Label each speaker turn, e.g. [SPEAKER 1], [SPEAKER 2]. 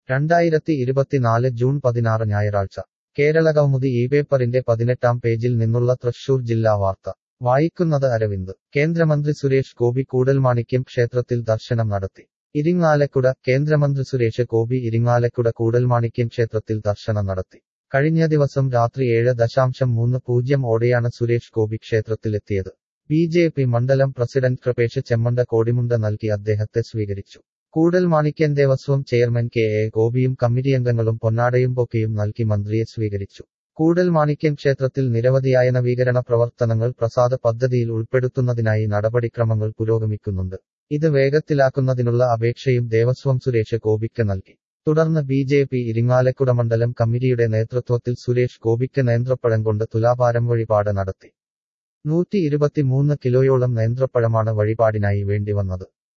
[SPEAKER 1] രണ്ടായിരത്തി ഇരുപത്തിനാല് ജൂൺ പതിനാറ് ഞായറാഴ്ച കേരളകൗമുദി ഈ പേപ്പറിന്റെ പതിനെട്ടാം പേജിൽ നിന്നുള്ള തൃശൂർ ജില്ലാ വാർത്ത വായിക്കുന്നത് അരവിന്ദ് കേന്ദ്രമന്ത്രി സുരേഷ് ഗോപി കൂടൽമാണിക്യം ക്ഷേത്രത്തിൽ ദർശനം നടത്തി ഇരിങ്ങാലക്കുട കേന്ദ്രമന്ത്രി സുരേഷ് ഗോപി ഇരിങ്ങാലക്കുട കൂടൽമാണിക്യം ക്ഷേത്രത്തിൽ ദർശനം നടത്തി കഴിഞ്ഞ ദിവസം രാത്രി ഏഴ് ദശാംശം മൂന്ന് പൂജ്യം ഓടെയാണ് സുരേഷ് ഗോപി ക്ഷേത്രത്തിലെത്തിയത് ബി ജെ പി മണ്ഡലം പ്രസിഡന്റ് കൃപേഷ് ചെമ്മണ്ട കോടിമുണ്ട നൽകി അദ്ദേഹത്തെ സ്വീകരിച്ചു Koodal Manikyam Devaswom chairman K A ഗോപിയും കമ്മിറ്റിയംഗങ്ങളും പൊന്നാടയും ബൊക്കെയും നൽകി മന്ത്രിയെ സ്വീകരിച്ചു കൂടൽ മാണിക്യൻ ക്ഷേത്രത്തിൽ നിരവധിയായ നവീകരണ പ്രവർത്തനങ്ങൾ പ്രസാദ പദ്ധതിയിൽ ഉൾപ്പെടുത്തുന്നതിനായി നടപടിക്രമങ്ങൾ പുരോഗമിക്കുന്നുണ്ട് ഇത് വേഗത്തിലാക്കുന്നതിനുള്ള അപേക്ഷയും ദേവസ്വം സുരേഷ് ഗോപിക്ക് നൽകി തുടർന്ന് ബി ജെ പി ഇരിങ്ങാലക്കുട മണ്ഡലം കമ്മിറ്റിയുടെ നേതൃത്വത്തിൽ സുരേഷ് ഗോപിക്ക് നേന്ത്രപ്പഴം കൊണ്ട് തുലാഭാരം വഴിപാട് നടത്തി നൂറ്റി ഇരുപത്തിമൂന്ന് കിലോയോളം നേന്ത്രപ്പഴമാണ് വഴിപാടിനായി വേണ്ടിവന്നത്